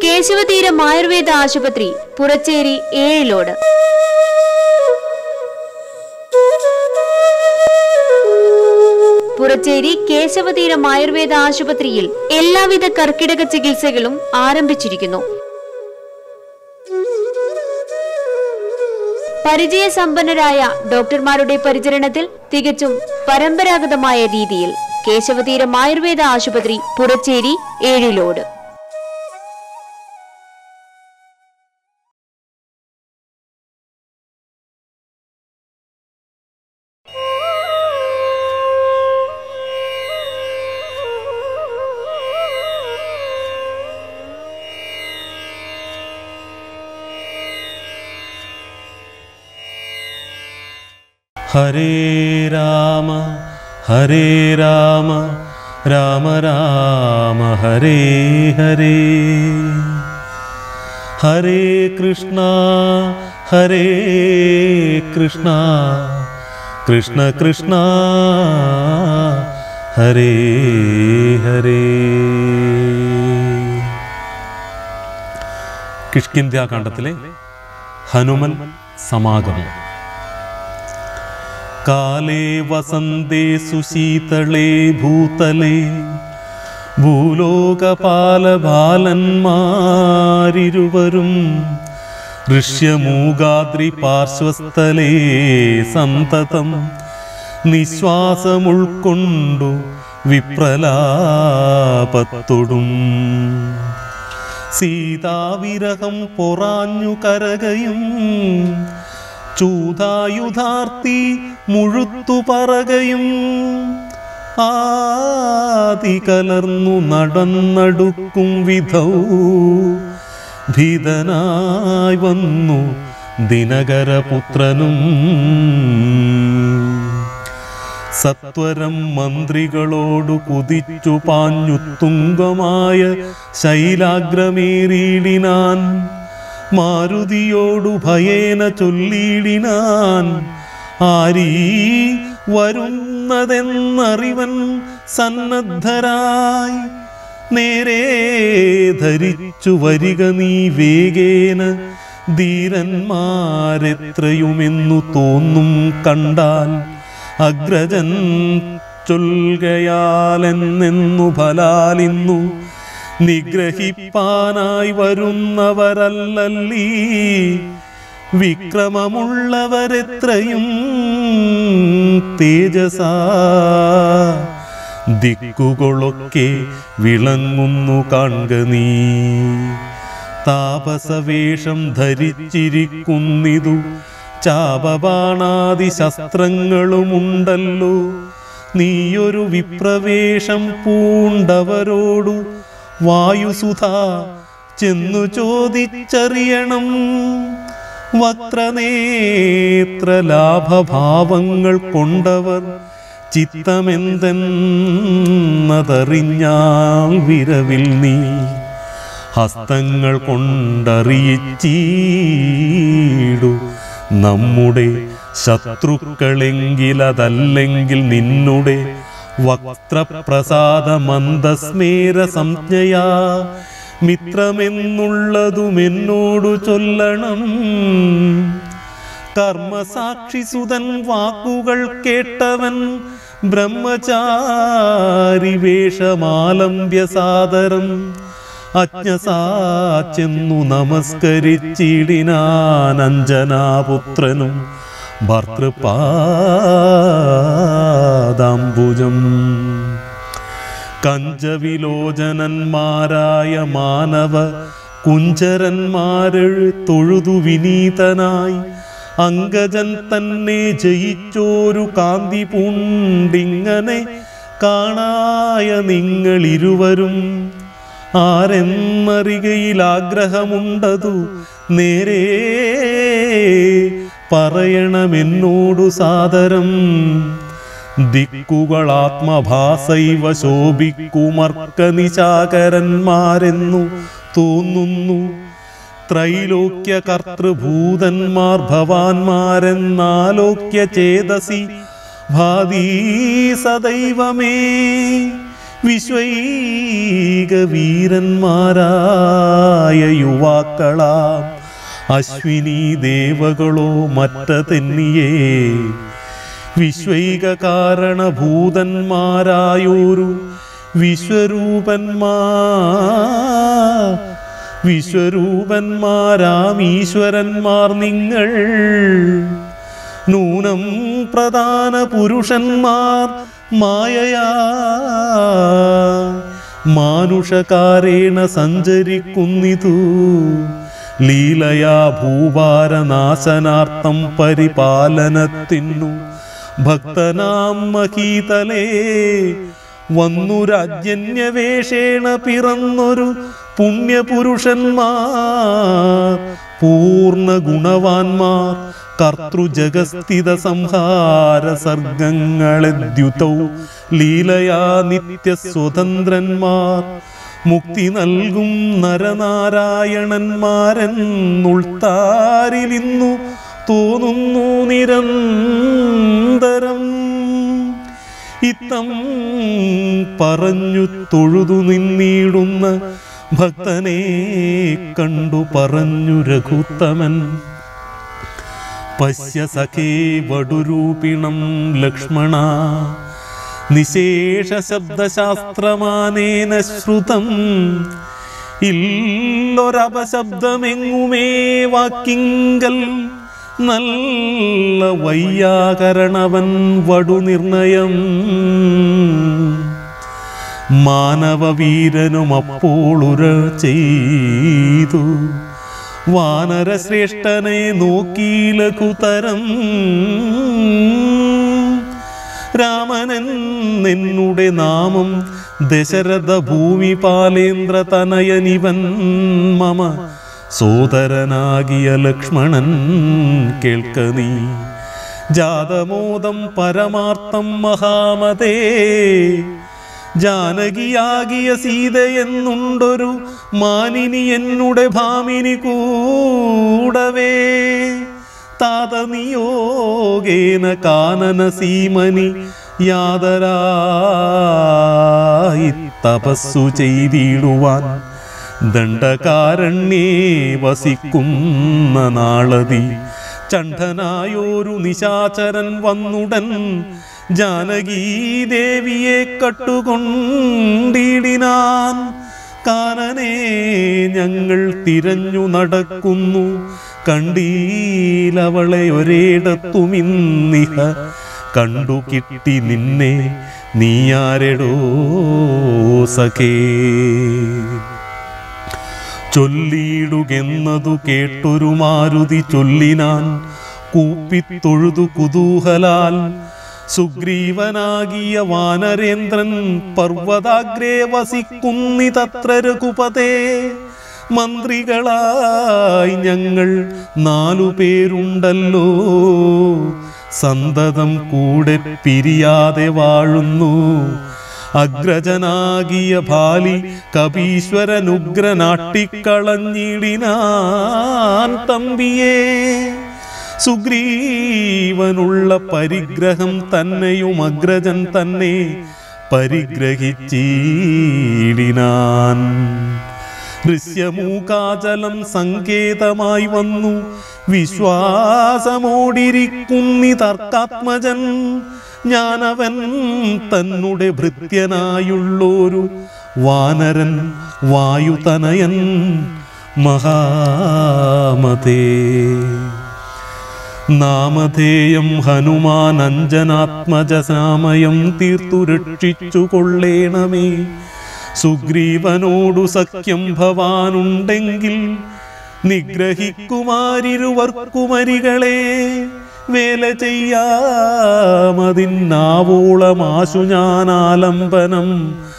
കേശവതീരം ആയുർവേദ ആശുപത്രി പുറച്ചേരി ഏഴിലോട് പുറച്ചേരി കേശവതീരം ആയുർവേദ ആശുപത്രിയിൽ എല്ലാവിധ കർക്കിടക ചികിത്സകളും ആരംഭിച്ചിരിക്കുന്നു പരിചയസമ്പന്നരായ ഡോക്ടർമാരുടെ പരിചരണത്തിൽ തികച്ചും പരമ്പരാഗതമായ രീതിയിൽ കേശവതീരം ആയുർവേദ ആശുപത്രി പുറച്ചേരി ഏഴിലോട് ഹരേ രാമ ഹരേ രാമ രാമ രാമ ഹരേ ഹരേ ഹരേ കൃഷ്ണ ഹരേ കൃഷ്ണ കൃഷ്ണ കൃഷ്ണ ഹരേ ഹരേ കിഷ്കിന്ധ്യാകാന്ഡത്തിലെ ഹനുമൻ സമാഗമം കാലേ വസന്തേ സുശീതളേ ഭൂതലേ ഭൂലോകപാലബാലന്മാരിരുവരും ഋഷ്യമൂകാദ്രി പാർശ്വസ്ഥലേ സന്തതം നിശ്വാസമുൾക്കൊണ്ടു വിപ്രലാപത്തൊടും സീതാവിരഹം പൊറാഞ്ഞു കരകയും ചൂതായുധാർത്തി മുഴുത്തു പറകയും ആദി കലർന്നു നടന്നടുക്കും വിധൗ ഭീതനായി വന്നു ദിനകരപുത്രനും സത്വരം മന്ത്രികളോടു കുതിച്ചു പാഞ്ഞുത്തുങ്കമായ ശൈലാഗ്രമേറിയിടിനാൻ മാരുതിയോടു ഭയേന ചൊല്ലിയിടിനാൻ ആരീ വരുന്നതെന്നറിവൻ സന്നദ്ധരായി നേരെ ധരിച്ചു വരിക നീ വേഗേന ധീരന്മാരെത്രയുമെന്നു തോന്നും കണ്ടാൽ അഗ്രജൻ ചൊൽകയാലെന്നെന്നു ഫലാലിന്നു നിഗ്രഹിപ്പാനായി വരുന്നവരല്ലല്ലീ വിക്രമമുള്ളവരെത്രയും തേജസാ ദിക്കുകളൊക്കെ വിളങ്ങുന്നു കാൺക നീ താപസവേഷം ധരിച്ചിരിക്കുന്നിതു ചാപബാണാദി ശസ്ത്രങ്ങളുമുണ്ടല്ലോ നീയൊരു വിപ്രവേഷം പൂണ്ടവരോടു വായുസുധ ചെന്നു ചോദിച്ചറിയണം വക്രനേത്ര ലാഭഭാവങ്ങൾ കൊണ്ടവർ ചിത്തമെന്തെന്നതറിഞ്ഞാൽ വിരവിൽ നീ ഹസ്തങ്ങൾ കൊണ്ടറിയിച്ചീടു നമ്മുടെ ശത്രുക്കളെങ്കിലതല്ലെങ്കിൽ നിന്നുടെ വക്രപ്രസാദ മന്ദസ്മേര സംജ്ഞയാ മിത്രമെന്നുള്ളതുമെന്നോടു ചൊല്ലണം കർമ്മസാക്ഷി സുതൻ വാക്കുകൾ കേട്ടവൻ ബ്രഹ്മചാരി വേഷമാലംബ്യ സാദരം അജ്ഞസാച്ചെന്നു നമസ്കരിച്ചിടിനാൻ അഞ്ജനാപുത്രനും ഭർത്തൃപാദാംബുജം കഞ്ചവിലോചനന്മാരായ മാനവ കുഞ്ചരന്മാരെഴു തൊഴുതു വിനീതനായി അങ്കജൻ തന്നെ ജയിച്ചോരു കാന്തി പൂണ്ടിങ്ങനെ കാണായ നിങ്ങളിരുവരും ആരെന്നറികയിൽ ആഗ്രഹമുണ്ടതു നേരെ പറയണമെന്നോടു സാദരം ദിക്കുകളാത്മഭാസൈവ ശോഭിക്കുമർക്കനിശാകരന്മാരെന്നു തോന്നുന്നു ത്രൈലോക്യ കർത്തൃഭൂതന്മാർ ഭവാന്മാരെന്നാലോക്യ ചേതസി ഭാതീ സദൈവമേ വിശ്വൈക വീരന്മാരായ യുവാക്കളാം അശ്വിനി ദേവകളോ മറ്റതെന്നിയേ വിശ്വൈക കാരണഭൂതന്മാരായോരു വിശ്വരൂപന്മാ വിശ്വരൂപന്മാരാം ഈശ്വരന്മാർ നിങ്ങൾ നൂനം പ്രധാന പുരുഷന്മാർ മായയാ മാനുഷകാരേണ സഞ്ചരിക്കുന്നിതു ലീലയാ ഭൂഭാരനാശനാർത്ഥം പരിപാലനത്തിനു ഭക്തനാം മഹീതലേ വന്നു രാജന്യവേഷേണ പിറന്നൊരു പുണ്യപുരുഷന്മാർ പൂർണ്ണ ഗുണവാന്മാർ കർത്തൃജഗസ്ഥിത സംഹാര സർഗങ്ങളെ ദ്യുതൗ ലീലയാ നിത്യ സ്വതന്ത്രന്മാർ മുക്തി നൽകും നരനാരായണന്മാരെന്നുൾത്താരിലിന്നു തോന്നുന്നു നിരന്തരം ഇത്തം പറഞ്ഞു തൊഴുതു നിന്നിടുന്ന ഭക്തനെ കണ്ടു പറഞ്ഞു രഘുത്തമൻ പശ്യ സഖേ വടുരൂപിണം ലക്ഷ്മണ നിശേഷ ശബ്ദശാസ്ത്രമാനേന ശ്രുതം ഇല്ലൊരപശബ്ദമെങ്ങുമേ വാക്കിങ്കൽ നല്ല വയ്യാകരണവൻ വടുനിർണയം മാനവവീരനും അപ്പോളുര ചെയ്തു വാനരശ്രേഷ്ഠനെ നോക്കീലകുതരം രാമനൻ നിന്നുടെ നാമം ദശരഥ ഭൂമി പാലേന്ദ്ര തനയനിവൻ മമ സോദരനാകിയ ലക്ഷ്മണൻ കേൾക്ക നീ ജാതമോദം പരമാർത്ഥം മഹാമതേ ജാനകിയാകിയ സീത എന്നുണ്ടൊരു മാനിനി എന്നുടെ ഭാമിനി കൂടവേ താത നിയോഗേന കാനന സീമനി യാതരായി തപസ്സു ചെയ്തിടുവാൻ ദണ്ഡകാരണ്യേ വസിക്കുന്ന നാളതി ചണ്ഡനായോരു നിശാചരൻ വന്നുടൻ ജാനകീ ദേവിയെ കട്ടുകൊണ്ടിടിനാൻ കാനനെ ഞങ്ങൾ തിരഞ്ഞു നടക്കുന്നു കണ്ടീലവളെ ഒരേടത്തുമിന്നിഹ കണ്ടു കിട്ടി നിന്നെ നീയാരെടോ സഖേ ചൊല്ലിയിടുകെന്നതു കേട്ടൊരു മാരുതി ചൊല്ലിനാൻ കൂപ്പിത്തൊഴുതു കുതൂഹലാൽ സുഗ്രീവനാകിയ വാനരേന്ദ്രൻ പർവ്വതാഗ്രേ വസിക്കുന്നിതത്ര രഘുപതേ മന്ത്രികളായി ഞങ്ങൾ നാലു പേരുണ്ടല്ലോ സന്തതം കൂടെ പിരിയാതെ വാഴുന്നു അഗ്രജനാകിയ ബാലി കപീശ്വരനുഗ്രനാട്ടിക്കളഞ്ഞിടിനാൻ തമ്പിയേ സുഗ്രീവനുള്ള പരിഗ്രഹം തന്നെയും അഗ്രജൻ തന്നെ പരിഗ്രഹിച്ചീടിനാൻ ദൃശ്യമൂകാചലം സങ്കേതമായി വന്നു വിശ്വാസമോടിരിക്കുന്നി തർക്കാത്മജൻ ഞാനവൻ തന്നുടെ ഭൃത്യനായുള്ളൊരു വാനരൻ വായുതനയൻ മഹാമതേ നാമധേയം ഹനുമാൻ അഞ്ജനാത്മജസാമയം തീർത്തു രക്ഷിച്ചു കൊള്ളേണമേ സുഗ്രീവനോടു സഖ്യം ഭവാനുണ്ടെങ്കിൽ നിഗ്രഹിക്കുമാരിരുവർക്കുമരികളെ വേല ചെയ്യാമതിന്നാവോളമാശു ഞാൻ ആലംബനം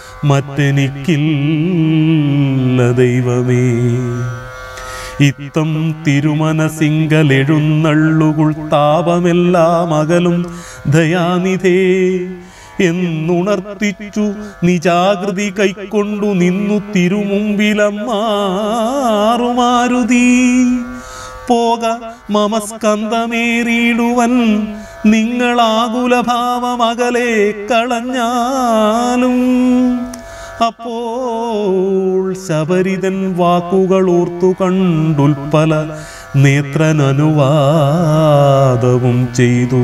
മറ്റെനിക്കില്ല ദൈവമേ ഇത്തം തിരുമനസിങ്കലെഴുന്നള്ളുകുൾ താപമെല്ലാം അകലും ദയാനിധേ എന്നുണർത്തിച്ചു നിജാകൃതി കൈക്കൊണ്ടു നിന്നു തിരുമുമ്പിലമ്മാറുമാരുതി പോക മമസ്കന്ധമേറിയിടുവൻ നിങ്ങളാകുലഭാവമകലെ കളഞ്ഞാലും അപ്പോൾ ശബരിതൻ വാക്കുകൾ ഓർത്തു കണ്ടുൽപ്പല നേത്രനനുവാദവും ചെയ്തു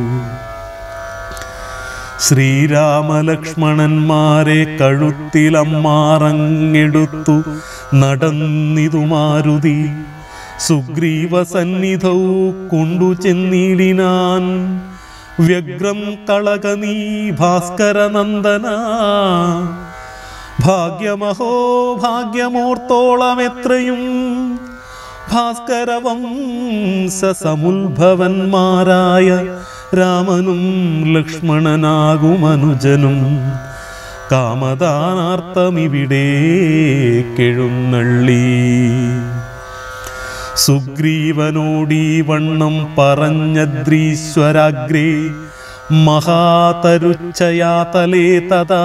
ശ്രീരാമലക്ഷ്മണന്മാരെ കഴുത്തിലമ്മാറങ്ങെടുത്തു നടന്നിതു മാരുതി സുഗ്രീവ സന്നിധൗ കൊണ്ടു ചെന്നിടിനാൻ വ്യഗ്രം കളക നീ ഭാസ്കരനന്ദന ഭാഗ്യമഹോ ഭാഗ്യമോർത്തോളം എത്രയും ഭാസ്കരവംശ സമുത്ഭവന്മാരായ രാമനും ലക്ഷ്മണനാകും അനുജനും കാമദാനാർത്ഥമിവിടെ കെഴുന്നള്ളി സുഗ്രീവനോടീ വണ്ണം പറഞ്ഞദ്രീശ്വരാഗ്രേ മഹാതരുച്ഛയാതലേ തഥാ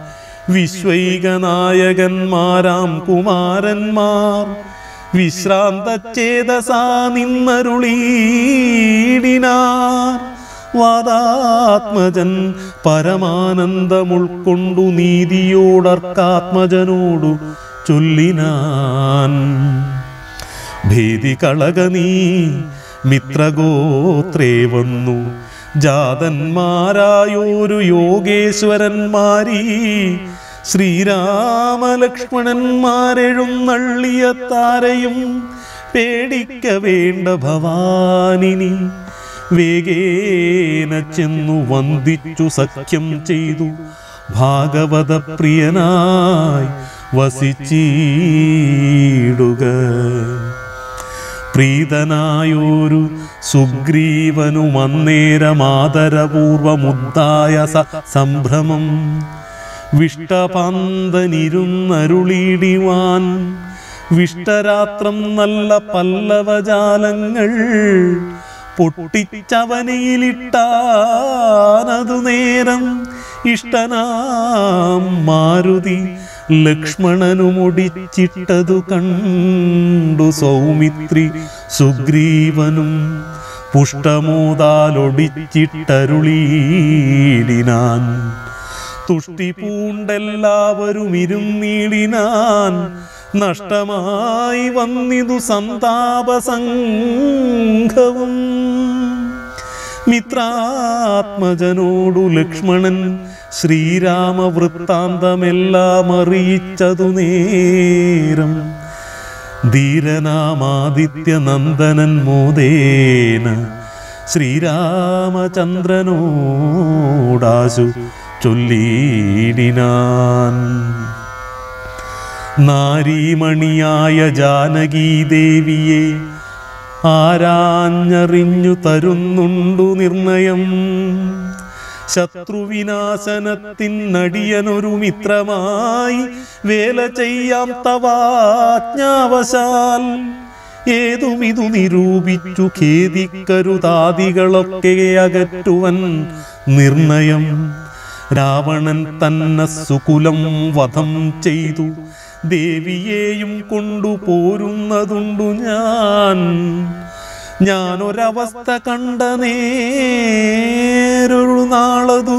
വിശ്വൈകനായകന്മാരാം കുമാരന്മാർ വിശ്രാന്തചേതസാ നിന്നരുളീടിനാർ വാദാത്മജൻ പരമാനന്ദമുൾക്കൊണ്ടു നീതിയോടർക്കാത്മജനോടു ചൊല്ലിനാൻ ഭീതി കളക നീ മിത്രഗോത്രേ വന്നു ജാതന്മാരായോരു യോഗേശ്വരന്മാരീ ശ്രീരാമലക്ഷ്മണന്മാരെഴുന്നള്ളിയ താരയും പേടിക്ക വേണ്ട ഭവാനിനി വേഗേന ചെന്നു വന്ദിച്ചു സഖ്യം ചെയ്തു ഭാഗവത പ്രിയനായി വസിച്ചിടുക പ്രീതനായൊരു സുഗ്രീവനുമന്നേരമാദരപൂർവമുദ്ദായ സ സംഭ്രമം വിഷ്ടപാന്തനിരുന്നരുളിടിവാൻ വിഷ്ടരാത്രം നല്ല പല്ലവജാലങ്ങൾ പൊട്ടിച്ചവനയിലിട്ടാനതു നേരം ഇഷ്ടനാം മാരുതി ലക്ഷ്മണനുമൊടിച്ചിട്ടതു കണ്ടു സൗമിത്രി സുഗ്രീവനും പുഷ്ടമോതാലൊടിച്ചിട്ടരുളീടിനാൻ തുഷ്ടി പൂണ്ടെല്ലാവരും ഇരുന്നീടിനാൻ നഷ്ടമായി വന്നിതു സന്താപസംഘവും മിത്രാത്മജനോടു ലക്ഷ്മണൻ ശ്രീരാമവൃത്താന്തമെല്ലാം അറിയിച്ചതു നേരം ധീരനാമാദിത്യനന്ദനൻ മോദേന ശ്രീരാമചന്ദ്രനോടാശു ചൊല്ലിയിടിനാൻ നാരീമണിയായ ജാനകീദേവിയെ ആരാഞ്ഞറിഞ്ഞു തരുന്നുണ്ടു നിർണയം ശത്രുവിനാശനത്തിനടിയനൊരു മിത്രമായി വേല ചെയ്യാം തവാജ്ഞാവശാൽ ഏതുമിതു നിരൂപിച്ചു ഖേദിക്കരുതാദികളൊക്കെ അകറ്റുവൻ നിർണയം രാവണൻ തന്നെ സുകുലം വധം ചെയ്തു ദേവിയെയും കൊണ്ടുപോരുന്നതുണ്ടു ഞാൻ ഞാനൊരവസ്ഥ കണ്ട നേരൊരു നാളതു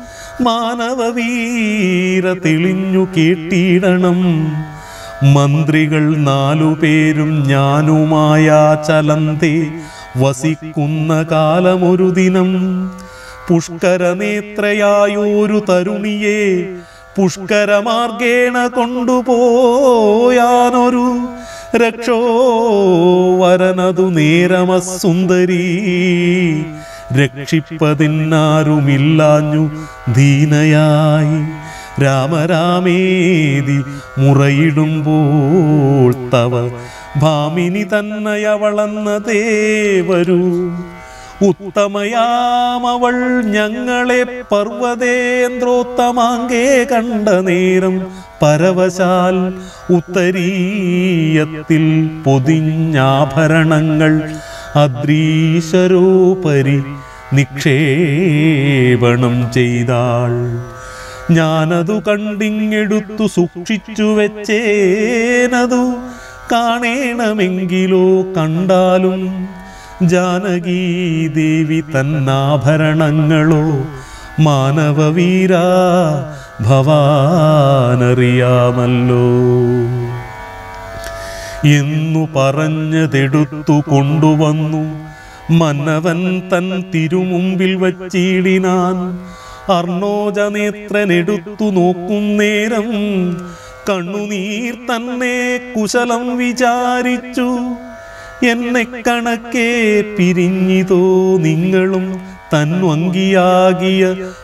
മാനവവീര തെളിഞ്ഞു കേട്ടിടണം മന്ത്രികൾ നാലുപേരും ഞാനുമായ ചലന്തെ വസിക്കുന്ന കാലമൊരു ദിനം പുഷ്കരനേത്രയായൊരു തരുണിയെ പുഷ്കരമാർഗേണ കൊണ്ടുപോയാനൊരു രക്ഷോവരനതു നേരമസുന്ദരീ രക്ഷിപ്പതിന്നാരുമില്ലാഞ്ഞു ദീനയായി രാമരാമേതി മുറയിടുമ്പോൾ തവ ഭാമിനി തന്നയവളന്നതേ വരൂ ഉത്തമയാമവൾ ഞങ്ങളെ പർവ്വതേന്ദ്രോത്തമാങ്കേ കണ്ട നേരം പരവശാൽ ഉത്തരീയത്തിൽ പൊതിഞ്ഞാഭരണങ്ങൾ അദ്രീശരോപരി നിക്ഷേപണം ചെയ്താൾ ഞാനതു കണ്ടിങ്ങെടുത്തു സൂക്ഷിച്ചു വെച്ചേനതു കാണേണമെങ്കിലോ കണ്ടാലും ജാനകീ ദേവി തന്നാഭരണങ്ങളോ മാനവവീര ഭവാനറിയാമല്ലോ എന്നു പറഞ്ഞതെടുത്തു കൊണ്ടുവന്നു മന്നവൻ തൻ തിരുമുമ്പിൽ വച്ചിടിനാൻ അർണോജനേത്രനെടുത്തു നോക്കും നേരം കണ്ണുനീർ തന്നെ കുശലം വിചാരിച്ചു എന്നെ കണക്കെ പിരിഞ്ഞിതോ നിങ്ങളും തൻവങ്കിയാകിയ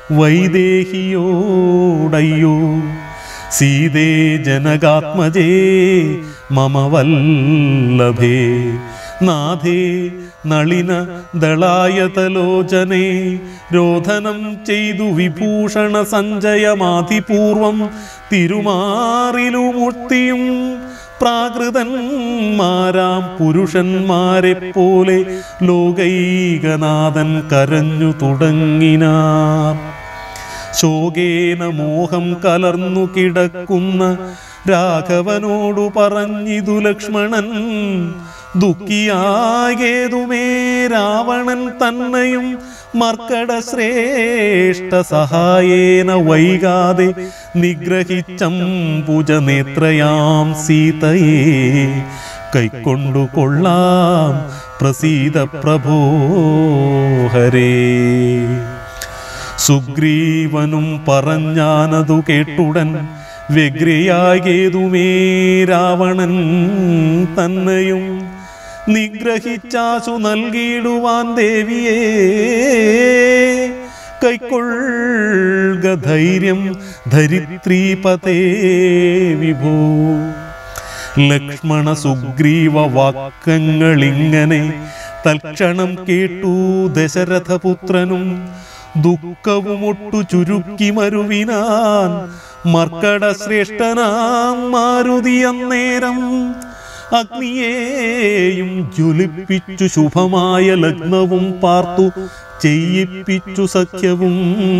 വൈദേഹിയോടയ്യോ സീതേ ജനകാത്മജേ മമ വല്ലഭേ നാഥേ നളിന ദളായതലോചനെ രോധനം ചെയ്തു വിഭൂഷണ സഞ്ജയമാതിപൂർവം തിരുമാറിലുമുട്ടിയും പ്രാകൃതന്മാരാം പുരുഷന്മാരെ പോലെ ലോകൈകനാഥൻ കരഞ്ഞു തുടങ്ങിനാർ ശോകേന മോഹം കലർന്നു കിടക്കുന്ന രാഘവനോടു പറഞ്ഞിതു ലക്ഷ്മണൻ ദുഃഖിയാകേതുമേ രാവണൻ തന്നെയും മർക്കട ശ്രേഷ്ഠ സഹായേന വൈകാതെ നിഗ്രഹിച്ചംബുജ നേത്രയാം സീതയെ കൈക്കൊണ്ടു കൊള്ളാം പ്രസീത പ്രഭോ ഹരേ സുഗ്രീവനും പറഞ്ഞാനതു കേട്ടുടൻ വ്യഗ്രയാകേതുമേ രാവണൻ തന്നെയും നിഗ്രഹിച്ചാശു നൽകിയിടുവാൻ ദേവിയെ കൈക്കൊള്ളുക ധൈര്യം ധരിത്രീപതേ വിഭോ ലക്ഷ്മണ സുഗ്രീവ വാക്കങ്ങളിങ്ങനെ തൽക്ഷണം കേട്ടു ദശരഥപുത്രനും ദുഃഖവുമൊട്ടു ചുരുക്കി മരുവിനാൻ മർക്കട ശ്രേഷ്ഠനാം മാരുതി അന്നേരം അഗ്നിയേയും ജ്വലിപ്പിച്ചു ശുഭമായ ലഗ്നവും പാർത്തു ചെയ്യിപ്പിച്ചു സഖ്യവും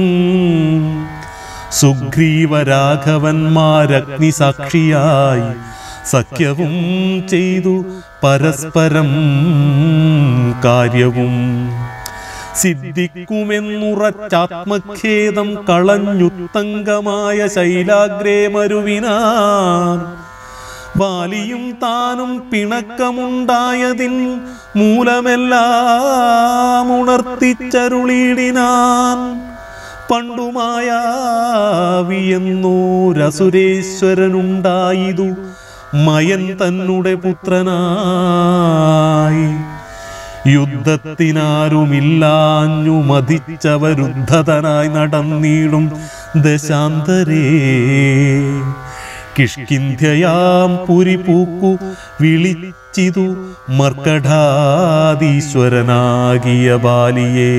സുഗ്രീവ രാഘവന്മാരഗ്നി സാക്ഷിയായി സഖ്യവും ചെയ്തു പരസ്പരം കാര്യവും സിദ്ധിക്കുമെന്നുറച്ചാത്മഖേദം കളഞ്ഞുത്തങ്കമായ ശൈലാഗ്രേ മരുവിനാർ ബാലിയും താനും പിണക്കമുണ്ടായതിൻ മൂലമെല്ലാം ഉണർത്തിച്ചരുളിയിടിനാൻ പണ്ടുമായാവിയെന്നോരസുരേശ്വരനുണ്ടായിതു മയൻ തന്നെ പുത്രനായി യുദ്ധത്തിനാരുമില്ലാഞ്ഞു മതിച്ചവരുദ്ധതനായി നടന്നിടും ദശാന്തരേ കിഷ്കിന്ധ്യയാം പുരി പൂക്കു വിളിച്ചിതു മർക്കടാധീശ്വരനാകിയ ബാലിയേ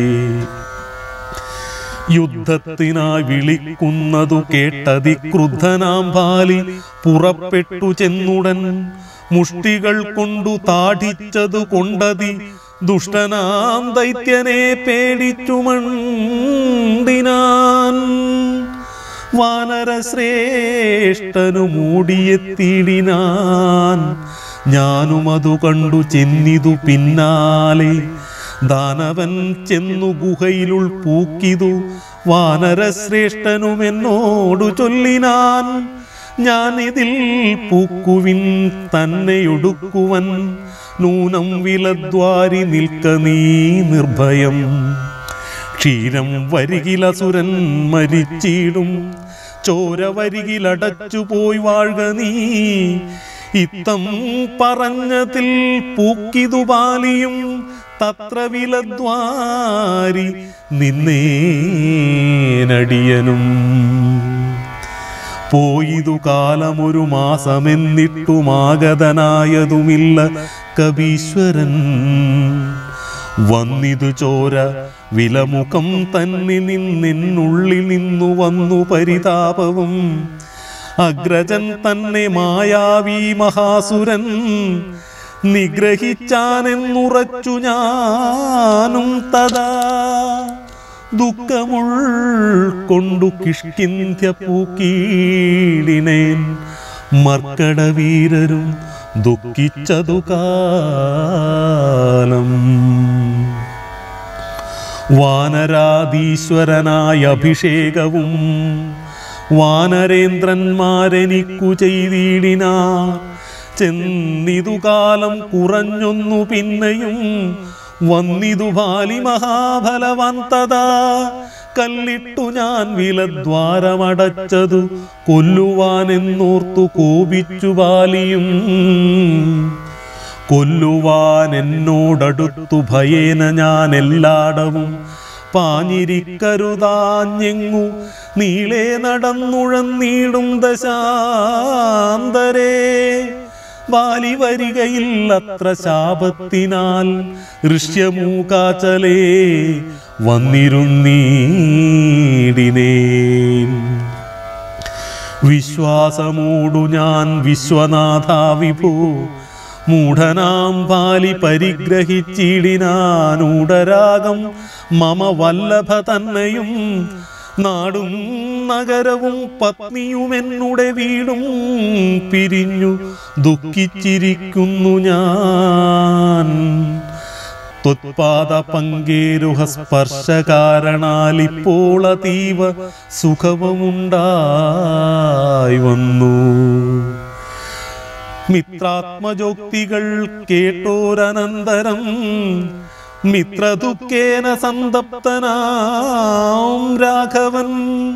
യുദ്ധത്തിനായി വിളിക്കുന്നതു കേട്ടതി ക്രുദ്ധനാം ബാലി പുറപ്പെട്ടു ചെന്നുടൻ മുഷ്ടികൾ കൊണ്ടു താഠിച്ചതു കൊണ്ടതി ദുഷ്ടനാം ദൈത്യനെ പേടിച്ചു മണ്ടിനാൻ വാനരശ്രേഷ്ഠനു മൂടിയെത്തിയിടിനാൻ ഞാനും അതു കണ്ടു ചെന്നിതു പിന്നാലെ ദാനവൻ ചെന്നു ഗുഹയിലുൾ പൂക്കിതു വാനരശ്രേഷ്ഠനും എന്നോടു ചൊല്ലിനാൻ ഞാൻ ഇതിൽ പൂക്കുവിൻ തന്നെയൊടുക്കുവൻ നൂനം വിലദ്വാരി നിൽക്ക നീ നിർഭയം ക്ഷീരം വരികിലസുരൻ മരിച്ചിടും ചോര വരികിലടച്ചു പോയി വാഴുക നീ ഇത്തം പറഞ്ഞതിൽ പൂക്കിതു പാലിയും തത്ര വിലദ്വാരി നിന്നേനടിയനും പോയിതു കാലമൊരു മാസമെന്നിട്ടുമാഗതനായതുമില്ല കവീശ്വരൻ വന്നിതു ചോര വിലമുഖം തന്നെ നിന്നുള്ളിൽ നിന്നു വന്നു പരിതാപവും അഗ്രജൻ തന്നെ മായാവി മഹാസുരൻ നിഗ്രഹിച്ചാനെന്നുറച്ചു ഞാനും തഥാ ദുഃഖമുൾക്കൊണ്ടു കിഷ്കിന്ധ്യ പൂക്കീടിനേൻ മർക്കടവീരരും ദുഃഖിച്ചതു കാലം വാനരാധീശ്വരനായ അഭിഷേകവും വാനരേന്ദ്രന്മാരെനിക്കു ചെയ്തിടിനാ ചെന്നിതു കാലം കുറഞ്ഞൊന്നു പിന്നെയും വന്നിതു ബാലി മഹാഫലവന്തത കല്ലിട്ടു ഞാൻ വിലദ്വാരമടച്ചതു കൊല്ലുവാനെന്നോർത്തു കോപിച്ചു ബാലിയും കൊല്ലുവാൻ എന്നോടടുത്തു ഭയേന ഞാൻ എല്ലാടവും പാഞ്ഞിരിക്കരുതാഞ്ഞെങ്ങു നീളെ നടന്നുഴന്നീടും ദശാന്തരേ ബാലി വരികയിൽ അത്ര ശാപത്തിനാൽ ഋഷ്യമൂകാചലേ വന്നിരുന്നീടിനേൻ വിശ്വാസമൂടു ഞാൻ വിശ്വനാഥ വിഭു മൂഢനാം പാലി പരിഗ്രഹിച്ചിടിനാനൂടരാഗം മമ വല്ലഭ തന്നെയും നാടും നഗരവും പത്നിയും എന്നുടെ വീടും പിരിഞ്ഞു ദുഃഖിച്ചിരിക്കുന്നു ഞാൻ ത്വത്പാദ പങ്കേരുഹ സ്പർശകാരണാൽ ഇപ്പോൾ അതീവ സുഖവുമുണ്ടായി വന്നു മിത്രാത്മജോക്തികൾ കേട്ടോരനന്തരം മിത്രദുഃഖേന സന്തപ്തനാം രാഘവൻ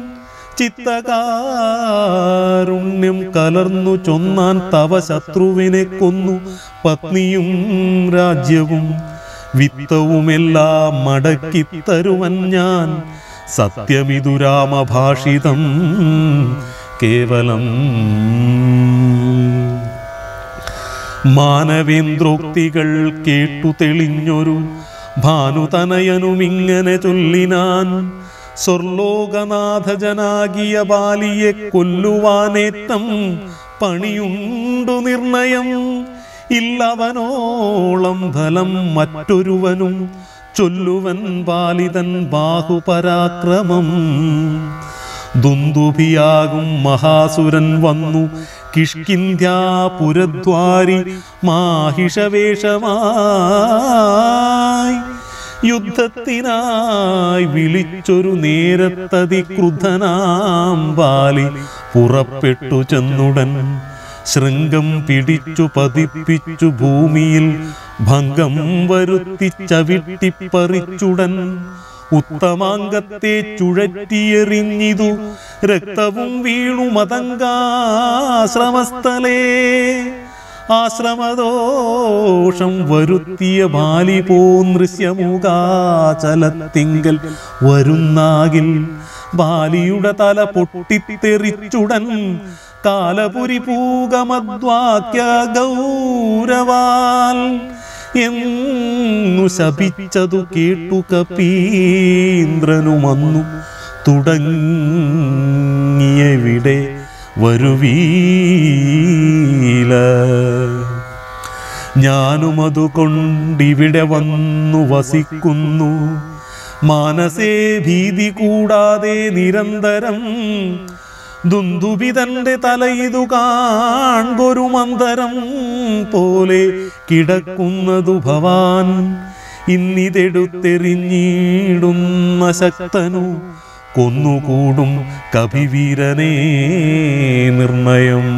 ചിത്തകാരുണ്യം കലർന്നു ചൊന്നാൻ തവ ശത്രുവിനെ കൊന്നു പത്നിയും രാജ്യവും വിത്തവുമെല്ലാം മടക്കി തരുവൻ ഞാൻ സത്യമിതു രാമഭാഷിതം കേവലം മാനവേന്ദ്രോക്തികൾ കേട്ടു തെളിഞ്ഞൊരു ഭാനുതനയനുമിങ്ങനെ ചൊല്ലിനാൻ സ്വർലോകനാഥജനാകിയ ബാലിയെ കൊല്ലുവാനേറ്റം പണിയുണ്ടു നിർണയം ഇല്ലവനോളം ഫലം മറ്റൊരുവനും ചൊല്ലുവൻ ബാലിതൻ ബാഹുപരാക്രമം ദുന്ദുഭിയാകും മഹാസുരൻ വന്നു കിഷ്കിന്ധ്യാപുരദ്വാരി മാഹിഷവേഷമായി യുദ്ധത്തിനായി വിളിച്ചൊരു നേരത്തതി ക്രുദ്ധനാം ബാലി പുറപ്പെട്ടു ചെന്നുടൻ ശൃംഗം പിടിച്ചു പതിപ്പിച്ചു ഭൂമിയിൽ ഭംഗം വരുത്തി ചവിട്ടിപ്പറിച്ചുടൻ ഉത്തമാംഗത്തെ ചുഴറ്റിയെറിഞ്ഞിതു രക്തവും വീണു മതങ്കാശ്രമസ്ഥലേ ആശ്രമദോഷം വരുത്തിയ ബാലി പോന്നൃശ്യമുഖാചലത്തിങ്കൽ വരുന്നാകിൽ ബാലിയുടെ തല പൊട്ടിത്തെറിച്ചുടൻ കാലപുരി പൂകമദ്വാക്യ ഗൗരവാൽ എന്നു ശപിച്ചതു കേട്ടു കപീന്ദ്രനുമന്നു തുടങ്ങിയവിടെ വരുവീല ഞാനും അതുകൊണ്ടിവിടെ വന്നു വസിക്കുന്നു മാനസേ ഭീതി കൂടാതെ നിരന്തരം ദുന്ദുബിതന്റെ തലയിതു കാൺകൊരു മന്ദരം പോലെ കിടക്കുന്നതു ഭവാൻ ഇന്നിതെടുത്തെറിഞ്ഞിടുന്ന ശക്തനു കൊന്നുകൂടും കവിവീരനേ നിർണയം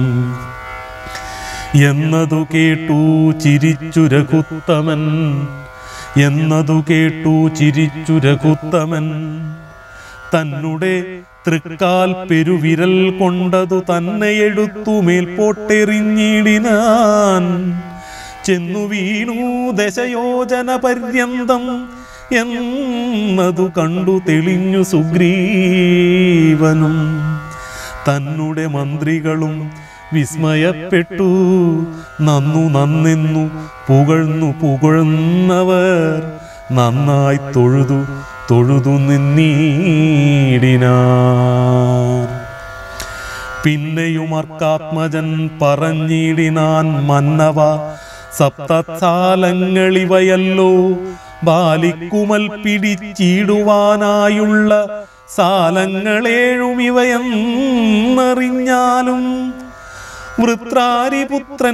എന്നതു കേട്ടു ചിരിച്ചു രഘുത്തമൻ എന്നതു കേട്ടു ചിരിച്ചു രഘുത്തമൻ തന്നുടെ തൃക്കാൽ പെരുവിരൽ കൊണ്ടതു തന്നെ എടുത്തു മേൽപോട്ടെറിഞ്ഞിടിനാൻ ചെന്നു വീണു ദശയോജന പര്യന്തം എന്നതു കണ്ടു തെളിഞ്ഞു സുഗ്രീവനും തന്നെ മന്ത്രികളും വിസ്മയപ്പെട്ടു നന്നു നന്നെന്നു പുകഴ്ന്നു പുകഴ്ന്നവർ നന്നായി തൊഴുതു തൊഴുതു നിന്നീടിനാർ പിന്നെയുമർക്കാത്മജൻ പറഞ്ഞിടിനാൻ മന്നവ സപ്തസാലങ്ങളിവയല്ലോ ബാലിക്കുമൽ പിടിച്ചിടുവാനായുള്ള സാലങ്ങളേഴും ഇവയെന്നറിഞ്ഞാലും വൃത്രാരിപുത്രൻ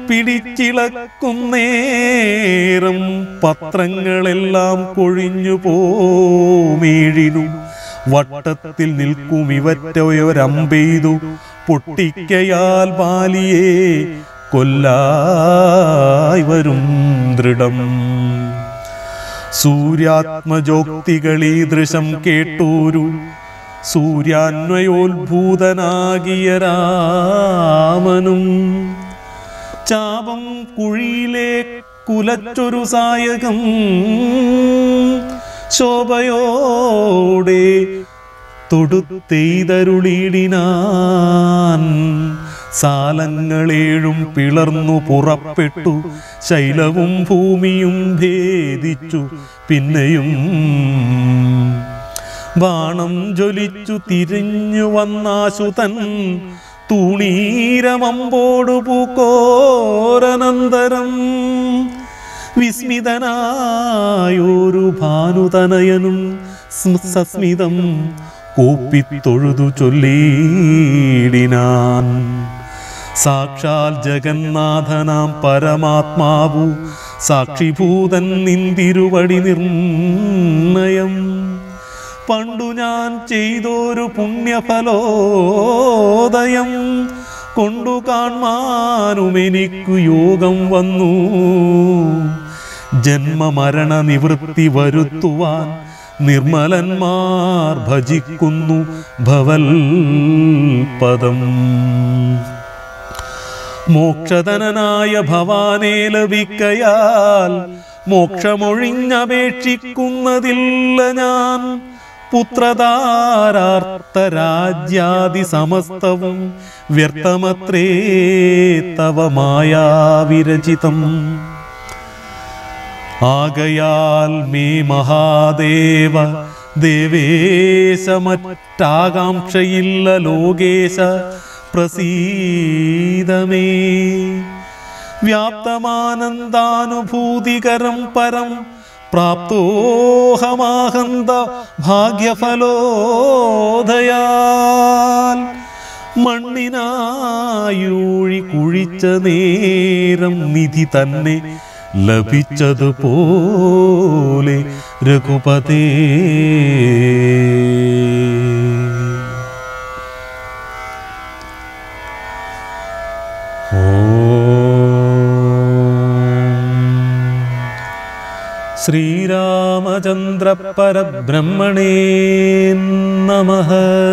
പിടിച്ചിളക്കുന്നേരം പത്രങ്ങളെല്ലാം കൊഴിഞ്ഞു പോമേഴിനു വട്ടത്തിൽ നിൽക്കും ഇവറ്റയൊരമ്പെയ്തു പൊട്ടിക്കയാൽ ബാലിയെ കൊല്ലായി വരും ദൃഢം സൂര്യാത്മജോക്തികളീ ദൃശം കേട്ടൂരു സൂര്യാന്വയോത്ഭൂതനാകിയ രാമനും ചാപം കുഴിയിലെ കുലച്ചൊരു സായകം ശോഭയോടെ തൊടുത്തെയ്തരുളിടിനാൻ സാലങ്ങളേഴും പിളർന്നു പുറപ്പെട്ടു ശൈലവും ഭൂമിയും ഭേദിച്ചു പിന്നെയും ബാണം ജ്വലിച്ചു തിരിഞ്ഞു വന്നാശുതൻ തൂണീരമമ്പോടു പൂക്കോരനന്തരം വിസ്മിതനായൊരു ഭാനുതനയനും സ്മ- സസ്മിതം കൂപ്പിത്തൊഴുതു ചൊല്ലിയിടിനാൻ സാക്ഷാൽ ജഗന്നാഥനാം പരമാത്മാവു സാക്ഷിഭൂതൻ നിന്തിരുവടി നിർണയം പണ്ടു ഞാൻ ചെയ്തൊരു പുണ്യഫലോദയം കൊണ്ടു കാൺമാനും എനിക്കു യോഗം വന്നു ജന്മമരണ നിവൃത്തി വരുത്തുവാൻ നിർമ്മലന്മാർ ഭജിക്കുന്നു ഭവൽ പദം മോക്ഷധനനായ ഭവാനെ ലഭിക്കയാൽ മോക്ഷമൊഴിഞ്ഞപേക്ഷിക്കുന്നതില്ല ഞാൻ പുത്രതാരാർത്ഥരാജ്യാദി സമസ്തവും വ്യർത്ഥമത്രേ തവ മായാവിരചിതം ആകയാൽ മേ മഹാദേവ ദേവേശ മറ്റാകാംക്ഷയില്ല ലോകേശ പ്രസീതമേ വ്യാപ്തമാനന്ദാനുഭൂതികരം പരം പ്രാപ്തോഹമാഹന്ത ഭാഗ്യഫലോദയാൽ മണ്ണിനായൂഴി കുഴിച്ച നേരം നിധി തന്നെ ലഭിച്ചതുപോലെ രഘുപതേ ശ്രീരാമചന്ദ്ര പരബ്രഹ്മണേ നമഃ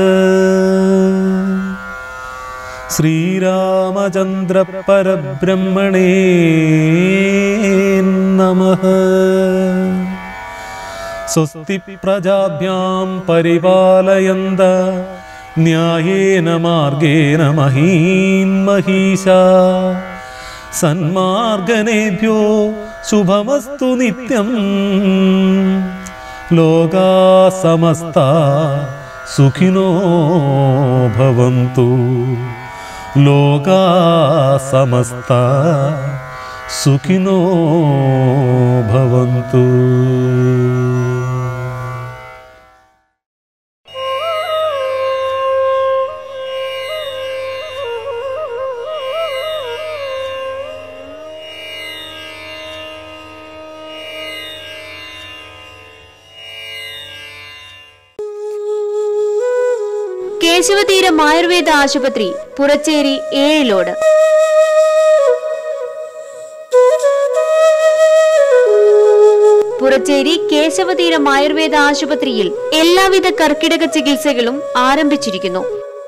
ശ്രീരാമചന്ദ്ര പരബ്രഹ്മണേ നമഃ സ്വസ്തി പ്രജാഭ്യാം പരിപാലയന്ത ന്യായേന മാർഗേണ മഹീൻ മഹീശ സന്മാർഗനേഭ്യോ ശുഭമസ്തു നിത്യം ലോകാ സമസ്ത സുഖിനോ ഭവന്തു ലോകാ സമസ്ത സുഖിനോ ഭവന്തു കേശവതീരം ആയുർവേദ ആശുപത്രി പുറച്ചേരി ഏഴിലോട് പുറച്ചേരി കേശവതീരം ആയുർവേദ ആശുപത്രിയിൽ എല്ലാവിധ കർക്കിടക ചികിത്സകളും ആരംഭിച്ചിരിക്കുന്നു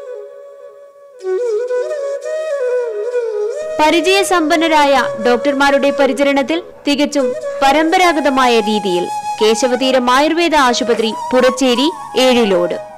പരിചയസമ്പന്നരായ ഡോക്ടർമാരുടെ പരിചരണത്തിൽ തികച്ചും പരമ്പരാഗതമായ രീതിയിൽ കേശവതീരം ആയുർവേദ ആശുപത്രി പുറച്ചേരി ഏഴിലോട്